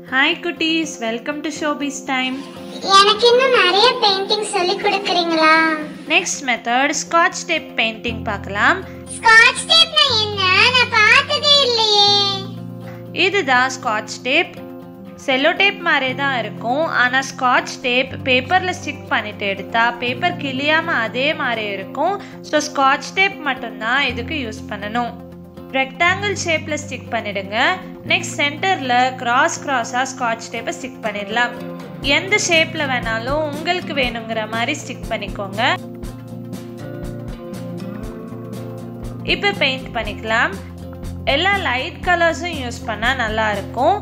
hi குட்டீஸ் welcome to showpiece time எனக்கு இன்னும் நிறைய பெயிண்டிங் சொல்லி கொடுக்குறீங்களா next method Scotch tape painting பார்க்கலாம் ஸ்காட்ச் டேப்னா என்ன நான் பார்த்ததே இல்லையே இதுதான் ஸ்காட்ச் டேப் செல்லோ டேப் மாதிரி தான் இருக்கும் ஆனால் ஸ்காட்ச் டேப் பேப்பரில் ஸ்டிக் பண்ணிட்டு எடுத்தா பேப்பர் கிளியாமல் அதே மாதிரி இருக்கும் ஸோ ஸ்காட்ச் டேப் மட்டும்தான் இதுக்கு யூஸ் பண்ணணும் ரெக்டாங்கிள் ஷேப்பில் ஸ்டிக் பண்ணிடுங்க நெக்ஸ்ட் சென்டரில் கிராஸ் கிராஸாக ஸ்காட்ச் டேப்பை ஸ்டிக் பண்ணிடலாம் எந்த ஷேப்பில் வேணாலும் உங்களுக்கு வேணுங்கிற மாதிரி ஸ்டிக் பண்ணிக்கோங்க இப்போ பெயிண்ட் பண்ணிக்கலாம் எல்லா லைட் கலர்ஸும் யூஸ் பண்ணால் நல்லா இருக்கும்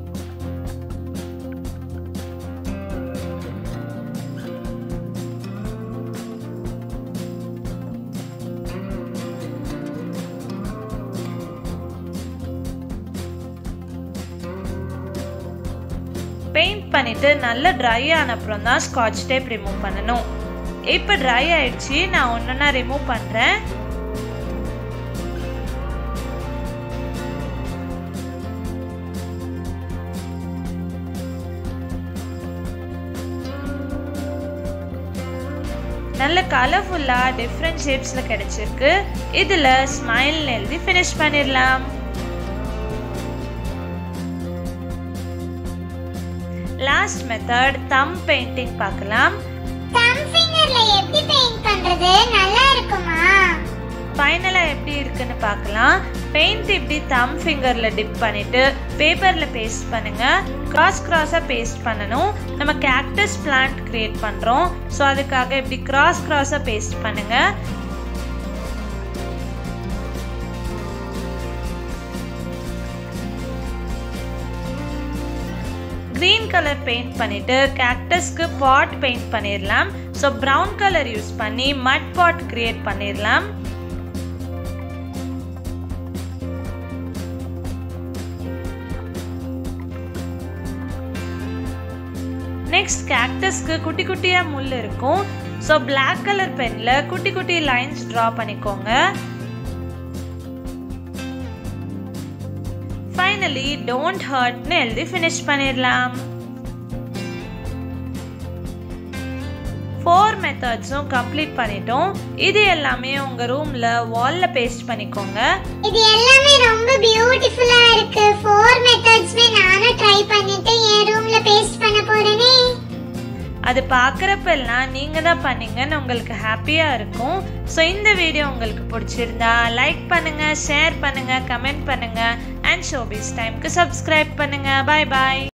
பெயிண்ட் பண்ணிட்டு நல்லா ட்ரை ஆன அப்புறம் தான் ஸ்காட்ச் டேப் ரிமூவ் பண்ணணும் இப்போ ட்ரை ஆயிடுச்சு நான் ஒன்றா ரிமூவ் பண்ணுறேன் நல்ல கலர்ஃபுல்லாக டிஃப்ரெண்ட் ஷேப்ஸில் கிடைச்சிருக்கு இதில் ஸ்மைல் எழுதி ஃபினிஷ் பண்ணிடலாம் லாஸ்ட் மெத்தட் தம் பெயிண்டிங் பார்க்கலாம் தம் ஃபிங்கர்ல எப்படி பெயிண்ட் பண்றது நல்லா இருக்குமா ஃபைனலாக எப்படி இருக்குன்னு பார்க்கலாம் பெயிண்ட் இப்படி தம் ஃபிங்கரில் டிப் பண்ணிட்டு பேப்பரில் பேஸ்ட் பண்ணுங்க கிராஸ் கிராஸாக பேஸ்ட் பண்ணணும் நம்ம கேக்டஸ் பிளான்ட் கிரியேட் பண்ணுறோம் ஸோ அதுக்காக இப்படி கிராஸ் கிராஸாக பேஸ்ட் பண்ணுங்க க்ரீன் கலர் பெயிண்ட் பண்ணிட்டு கேக்டஸ்க்கு பாட் பெயிண்ட் பண்ணிடலாம் ஸோ ப்ரௌன் கலர் யூஸ் பண்ணி மட் பாட் கிரியேட் பண்ணிடலாம் நெக்ஸ்ட் கேக்டஸ்க்கு குட்டி குட்டியாக முள் இருக்கும் ஸோ பிளாக் கலர் பெனில் குட்டி குட்டி லைன்ஸ் ட்ரா பண்ணிக்கோங்க ஃபைனலி டோன்ட் ஹர்ட்னு எழுதி ஃபினிஷ் பண்ணிடலாம் ஃபோர் மெத்தட்ஸும் கம்ப்ளீட் பண்ணிட்டோம் இது எல்லாமே உங்கள் ரூமில் வாலில் பேஸ்ட் பண்ணிக்கோங்க இது எல்லாமே ரொம்ப பியூட்டிஃபுல்லா இருக்கு ஃபோர் மெத்தட்ஸ்மே நானும் ட்ரை பண்ணிட்டு என் ரூம்ல பேஸ்ட் பண்ண போறேனே அது பார்க்குறப்பெல்லாம் நீங்கள் தான் பண்ணீங்கன்னு உங்களுக்கு ஹாப்பியாக இருக்கும் ஸோ இந்த வீடியோ உங்களுக்கு பிடிச்சிருந்தா லைக் பண்ணுங்கள் ஷேர் பண்ணுங்கள் கமெண்ட் பண்ணுங்கள் அண்ட் ஷோபீஸ் டைம்க்கு சப்ஸ்கிரைப் பண்ணுங்கள் பாய் பாய்